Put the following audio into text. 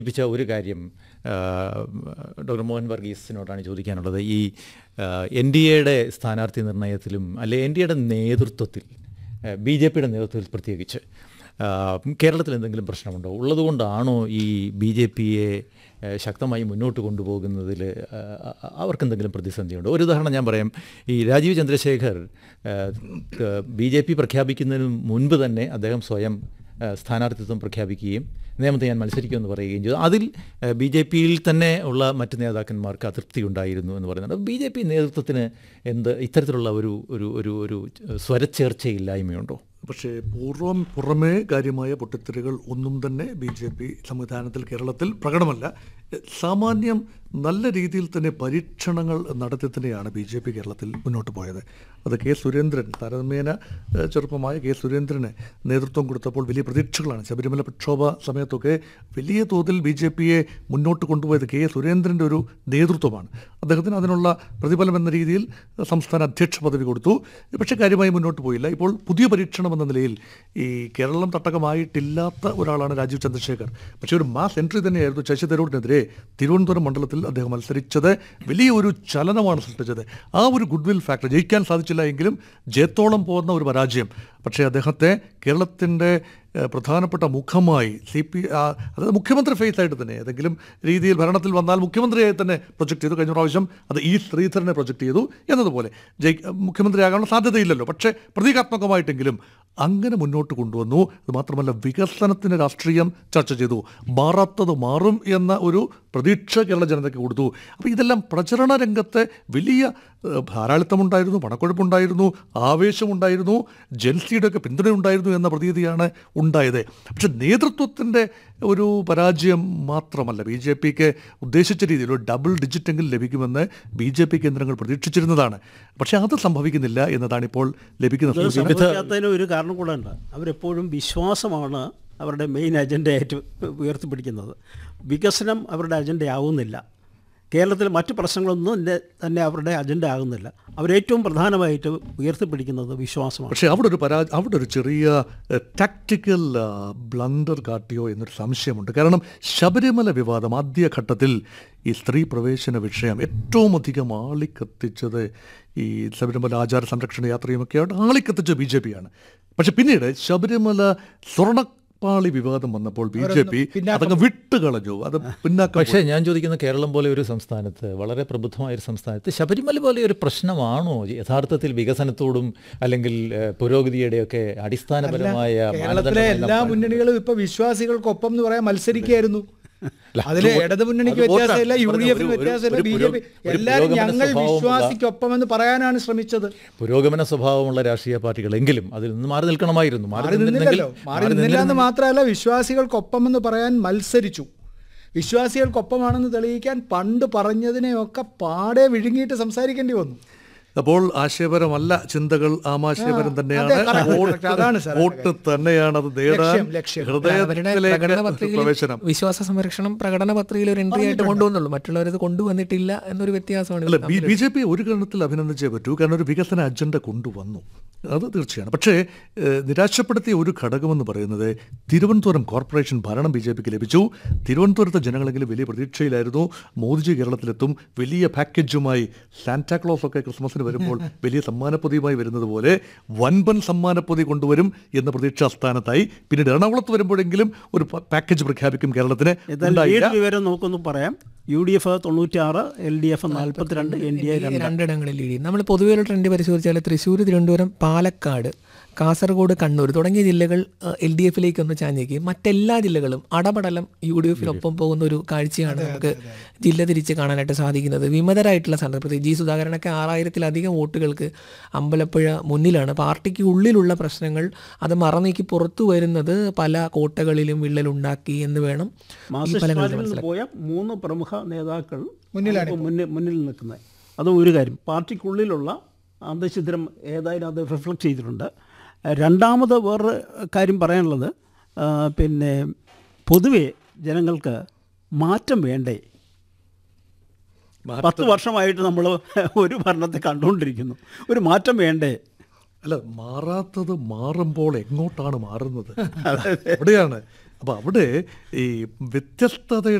സൂചിപ്പിച്ച ഒരു കാര്യം ആ, ഡോക്ടർ മോഹൻ വർഗീസിനോടാണ് ചോദിക്കാനുള്ളത് ഈ എൻ ഡി എയുടെ സ്ഥാനാർത്ഥി നിർണയത്തിലും അല്ലെ എൻ ഡി എയുടെ നേതൃത്വത്തിൽ ബി ജെ പിയുടെ നേതൃത്വത്തിൽ പ്രത്യേകിച്ച് ആ, കേരളത്തിൽ എന്തെങ്കിലും പ്രശ്നമുണ്ടോ ഉള്ളതുകൊണ്ടാണോ ഈ ബി ജെ പിയെ ശക്തമായി മുന്നോട്ട് കൊണ്ടുപോകുന്നതിൽ അവർക്ക് എന്തെങ്കിലും പ്രതിസന്ധിയുണ്ടോ ഒരു ഉദാഹരണം ഞാൻ പറയാം ഈ Rajeev Chandrasekhar B J P പ്രഖ്യാപിക്കുന്നതിന് മുൻപ് തന്നെ അദ്ദേഹം സ്വയം ആ, സ്ഥാനാർത്ഥിത്വം പ്രഖ്യാപിക്കുകയും നേമത്തെ ഞാൻ മത്സരിക്കുമെന്ന് പറയുകയും ചെയ്തു അതിൽ ബി ജെ പിയിൽ തന്നെ ഉള്ള മറ്റ് നേതാക്കന്മാർക്ക് അതൃപ്തി ഉണ്ടായിരുന്നു എന്ന് പറയുന്നുണ്ട് ബി ജെ പി നേതൃത്വത്തിന് എന്ത് ഇത്തരത്തിലുള്ള ഒരു ഒരു ഒരു ഒരു സ്വരച്ചേർച്ചയില്ലായ്മയുണ്ടോ പക്ഷേ പൂർവ്വം പുറമേ കാര്യമായ പൊട്ടിത്തെറികൾ ഒന്നും തന്നെ ബി ജെ പി സംവിധാനത്തിൽ കേരളത്തിൽ പ്രകടമല്ല സാമാന്യം നല്ല രീതിയിൽ തന്നെ പരീക്ഷണങ്ങൾ നടത്തി തന്നെയാണ് ബി ജെ പി കേരളത്തിൽ മുന്നോട്ട് പോയത് അത് കെ സുരേന്ദ്രൻ താരതമ്യേന ഏഹ്, ചെറുപ്പമായ കെ സുരേന്ദ്രന് നേതൃത്വം കൊടുത്തപ്പോൾ വലിയ പ്രതീക്ഷകളാണ് ശബരിമല പ്രക്ഷോഭ സമയത്തൊക്കെ വലിയ തോതിൽ ബി ജെ പിയെ മുന്നോട്ട് കൊണ്ടുപോയത് കെ സുരേന്ദ്രൻ്റെ ഒരു നേതൃത്വമാണ് അദ്ദേഹത്തിന് അതിനുള്ള പ്രതിഫലം എന്ന രീതിയിൽ സംസ്ഥാന അധ്യക്ഷ പദവി കൊടുത്തു പക്ഷേ കാര്യമായി മുന്നോട്ട് പോയില്ല ഇപ്പോൾ പുതിയ പരീക്ഷണം എന്ന നിലയിൽ ഈ കേരളം തട്ടകമായിട്ടില്ലാത്ത ഒരാളാണ് രാജീവ് ചന്ദ്രശേഖർ പക്ഷേ ഒരു മാസ് എൻട്രി തന്നെയായിരുന്നു ശശി തരൂരിനെതിരെ തിരുവനന്തപുരം മണ്ഡലത്തിൽ അദ്ദേഹം മത്സരിച്ചത് വലിയ ഒരു ചലനമാണ് സൃഷ്ടിച്ചത് ആ ഒരു ഗുഡ് വിൽ ഫാക്ടർ ജയിക്കാൻ സാധിച്ചില്ല എങ്കിലും ജയത്തോളം പോകുന്ന ഒരു പരാജയം പക്ഷേ അദ്ദേഹത്തെ കേരളത്തിൻ്റെ ഏഹ്, പ്രധാനപ്പെട്ട മുഖമായി സി പി അതായത് മുഖ്യമന്ത്രി ഫേസ് ആയിട്ട് തന്നെ ഏതെങ്കിലും രീതിയിൽ ഭരണത്തിൽ വന്നാൽ മുഖ്യമന്ത്രിയായി തന്നെ പ്രൊജക്ട് ചെയ്തു കഴിഞ്ഞ പ്രാവശ്യം അത് ഈ ശ്രീധരനെ പ്രൊജക്ട് ചെയ്തു എന്നതുപോലെ ജയി മുഖ്യമന്ത്രിയാകാനുള്ള സാധ്യതയില്ലല്ലോ പക്ഷേ പ്രതീകാത്മകമായിട്ടെങ്കിലും അങ്ങനെ മുന്നോട്ട് കൊണ്ടുവന്നു അത് മാത്രമല്ല വികസനത്തിന് രാഷ്ട്രീയം ചർച്ച ചെയ്തു മാറാത്തത് മാറും എന്ന ഒരു പ്രതീക്ഷ കേരള ജനതയ്ക്ക് കൊടുത്തു അപ്പോൾ ഇതെല്ലാം പ്രചരണ രംഗത്ത് വലിയ ഏഹ്, ധാരാളിത്തമുണ്ടായിരുന്നു പണക്കൊഴുപ്പുണ്ടായിരുന്നു ആവേശമുണ്ടായിരുന്നു ജൻസിയുടെ ഒക്കെ പിന്തുണയുണ്ടായിരുന്നു എന്ന പ്രതീതിയാണ് ഉണ്ടായത് പക്ഷെ നേതൃത്വത്തിൻ്റെ ഒരു പരാജയം മാത്രമല്ല ബി ജെ പിക്ക് ഉദ്ദേശിച്ച രീതിയിൽ ഒരു ഡബിൾ ഡിജിറ്റെങ്കിലും ലഭിക്കുമെന്ന് ബി ജെ പി കേന്ദ്രങ്ങൾ പ്രതീക്ഷിച്ചിരുന്നതാണ് പക്ഷേ അത് സംഭവിക്കുന്നില്ല എന്നതാണ് ഇപ്പോൾ ലഭിക്കുന്ന ഇത് സൂചന സംഭവിക്കാത്തതിന് ഒരു കാരണം കൂടെ ഉണ്ട് അവരെപ്പോഴും വിശ്വാസമാണ് അവരുടെ മെയിൻ അജണ്ടയായിട്ട് ഉയർത്തിപ്പിടിക്കുന്നത് വികസനം അവരുടെ അജണ്ട ആവുന്നില്ല കേരളത്തിൽ മറ്റ് പ്രശ്നങ്ങളൊന്നും തന്നെ- തന്നെ അവരുടെ അജണ്ട ആകുന്നില്ല അവരേറ്റവും പ്രധാനമായിട്ട് ഉയർത്തിപ്പിടിക്കുന്നത് വിശ്വാസമാണ് പക്ഷേ അവിടെ ഒരു പരാ അവിടെ ഒരു ചെറിയ ടാക്ടിക്കൽ ബ്ലണ്ടർ കാട്ടിയോ എന്നൊരു സംശയമുണ്ട് കാരണം ശബരിമല വിവാദം ആദ്യഘട്ടത്തിൽ ഈ സ്ത്രീ പ്രവേശന വിഷയം ഏറ്റവും അധികം ആളിക്കത്തിച്ചത് ഈ ശബരിമല ആചാര സംരക്ഷണ യാത്രയുമൊക്കെയായിട്ട് ആളിക്കത്തിച്ച ബി ജെ പിയാണ് പക്ഷെ പിന്നീട് ശബരിമല സ്വർണ്ണപ്പാളി വിവാദം വന്നപ്പോൾ ബി ജെ പി അതങ്ങ് വിട്ടുകളഞ്ഞു അത് പിന്നാക്കം പക്ഷേ ഞാൻ ചോദിക്കുന്ന കേരളം പോലെ ഒരു സംസ്ഥാനത്ത് വളരെ പ്രബുദ്ധമായ ഒരു സംസ്ഥാനത്ത് ശബരിമല പോലെ ഒരു പ്രശ്നമാണോ യഥാർത്ഥത്തിൽ വികസനത്തോടും അല്ലെങ്കിൽ ഏഹ്, പുരോഗതിയുടെയൊക്കെ അടിസ്ഥാനപരമായ കേരളത്തിലെ മാനദണ്ഡമെല്ലാം എല്ലാ മുന്നണികളും ഇപ്പൊ വിശ്വാസികൾക്കൊപ്പം എന്ന് പറയാൻ മത്സരിക്കുകയായിരുന്നു അതില് അത് ഇടത് മുന്നണിക്ക് അത് വോട്ടാണ്. വ്യത്യാസമില്ല യു ഡി ഒരു- എഫിന് ഒരു- വ്യത്യാസമില്ല ഒരു ബി ജെ പുരോ- പി ഒരു എല്ലാവരും പുരോഗമന ഞങ്ങൾ സ്വഭാവമുള്ള- വിശ്വാസിക്കൊപ്പം എന്ന് പറയാനാണ് ശ്രമിച്ചത് പുരോഗമന സ്വഭാവമുള്ള രാഷ്ട്രീയ പാർട്ടികളെങ്കിലും അതിൽ നിന്ന് മാറി നിൽക്കണമായിരുന്നു മാറി നിന്നിരുന്നെങ്കിൽ- നിന്നില്ലല്ലോ മാറി മാറി നിന്നില്ല എന്ന് നിന്നിരുന്നെങ്കിൽ- മാത്രമല്ല വിശ്വാസികൾക്കൊപ്പം എന്ന് പറയാൻ മത്സരിച്ചു വിശ്വാസികൾക്കൊപ്പമാണെന്ന് തെളിയിക്കാൻ പണ്ട് പറഞ്ഞതിനെയൊക്കെ പാടെ വിഴുങ്ങിയിട്ട് സംസാരിക്കേണ്ടി വന്നു അപ്പോൾ ആശയപരമല്ല ചിന്തകൾ ആമാശയപരം തന്നെയാണ് അതെ, correct, വോട്ട് correct. അതാണ് സാർ, വോട്ട് തന്നെയാണ് അത് നേടാൻ ലക്ഷ്യം, ലക്ഷ്യം. അവരുടെ പ്രകടന ഹൃദയത്തിലേക്ക് പത്രികയിൽ പ്രവേശനം വിശ്വാസ സംരക്ഷണം പ്രകടന പത്രികയിൽ ഒരു എൻട്രി ആയിട്ട് കൊണ്ടുവന്നുള്ളൂ മറ്റുള്ളവരത് കൊണ്ടുവന്നിട്ടില്ല എന്നൊരു വ്യത്യാസമാണ് അല്ല ഇതിൽ ബി ജെ പി ഒരു ഗണത്തിൽ അഭിനന്ദിച്ചേ പറ്റൂ കാരണം ഒരു വികസന അജണ്ട കൊണ്ടുവന്നു അത് തീർച്ചയാണ് പക്ഷേ ഏഹ്, നിരാശപ്പെടുത്തിയ ഒരു ഘടകമെന്ന് പറയുന്നത് തിരുവനന്തപുരം കോർപ്പറേഷൻ ഭരണം ബി ജെ പിക്ക് ലഭിച്ചു തിരുവനന്തപുരത്തെ ജനങ്ങളെങ്കിലും വലിയ പ്രതീക്ഷയിലായിരുന്നു മോദിജി കേരളത്തിലെത്തും വലിയ പാക്കേജുമായി സാന്റാക്ലോസ് ഒക്കെ ക്രിസ്മസിന് വരുമ്പോൾ വലിയ സമ്മാനപ്പൊതിയുമായി വരുന്നത് പോലെ വൻപൻ സമ്മാനപ്പൊതി കൊണ്ടുവരും എന്ന പ്രതീക്ഷ സ്ഥാനത്തായി പിന്നീട് എറണാകുളത്ത് വരുമ്പോഴെങ്കിലും ഒരു പ- പാക്കേജ് പ്രഖ്യാപിക്കും കേരളത്തിന് എന്നാൽ ഉണ്ടായില്ല ലീഡ് വിവരം നമുക്കൊന്ന് പറയാം യു ഡി എഫ് തൊണ്ണൂറ്റിയാറ് എൽ ഡി എഫ് നാൽപ്പത്തിരണ്ട് എൻ ഡി എ രണ്ട് രണ്ടിടങ്ങളിൽ ലീഡ് ചെയ്യും നമ്മൾ പൊതുവെ ഒരു ട്രെൻഡ് പരിശോധിച്ചാൽ തൃശ്ശൂർ തിരുവനന്തപുരം പാലക്കാട് കാസർഗോഡ് കണ്ണൂർ തുടങ്ങിയ ജില്ലകൾ എൽ ഡി എഫിലേക്ക് ഒന്ന് ചാഞ്ഞേക്കും മറ്റെല്ലാ ജില്ലകളും അടപടലം യു ഡി എഫിനൊപ്പം പോകുന്ന ഒരു കാഴ്ചയാണ് നമുക്ക് ജില്ല തിരിച്ച് കാണാനായിട്ട് സാധിക്കുന്നത് വിമതരായിട്ടുള്ള സ്ഥാനത്ത് പ്രത്യേകിച്ച് ജി സുധാകരനൊക്കെ ആറായിരത്തിലധികം വോട്ടുകൾക്ക് അമ്പലപ്പുഴ മുന്നിലാണ് പാർട്ടിക്ക് ഉള്ളിലുള്ള പ്രശ്നങ്ങൾ അത് മറന്നേക്ക് പുറത്തു വരുന്നത് പല കോട്ടകളിലും വിള്ളലുണ്ടാക്കി എന്ന് വേണം ഈ മാർക്സിസ്റ്റ് ഫലങ്ങളിൽ പാർട്ടിയിൽ നിന്ന് മനസ്സിലാക്കാൻ പോയ മൂന്ന് പ്രമുഖ നേതാക്കൾ മുന്നിലാണ് ഇപ്പോൾ മുന്നിൽ മുന്നിൽ നിൽക്കുന്നത് അത് ഒരു കാര്യം പാർട്ടിക്കുള്ളിലുള്ള അന്തഛിദ്രം ഏതായാലും അത് റിഫ്ലക്റ്റ് ചെയ്തിട്ടുണ്ട് രണ്ടാമത് വേറൊരു കാര്യം പറയാനുള്ളത് ആ, പിന്നെ പൊതുവെ ജനങ്ങൾക്ക് മാറ്റം വേണ്ടേ പത്ത് വർഷമായിട്ട് നമ്മൾ ഒരു ഭരണത്തെ കണ്ടുകൊണ്ടിരിക്കുന്നു ഒരു മാറ്റം വേണ്ടേ അല്ല മാറാത്തത് മാറുമ്പോൾ എങ്ങോട്ടാണ് മാറുന്നത് അവിടെയാണ് അപ്പോൾ അവിടെ ഈ വ്യത്യസ്തതയുടെ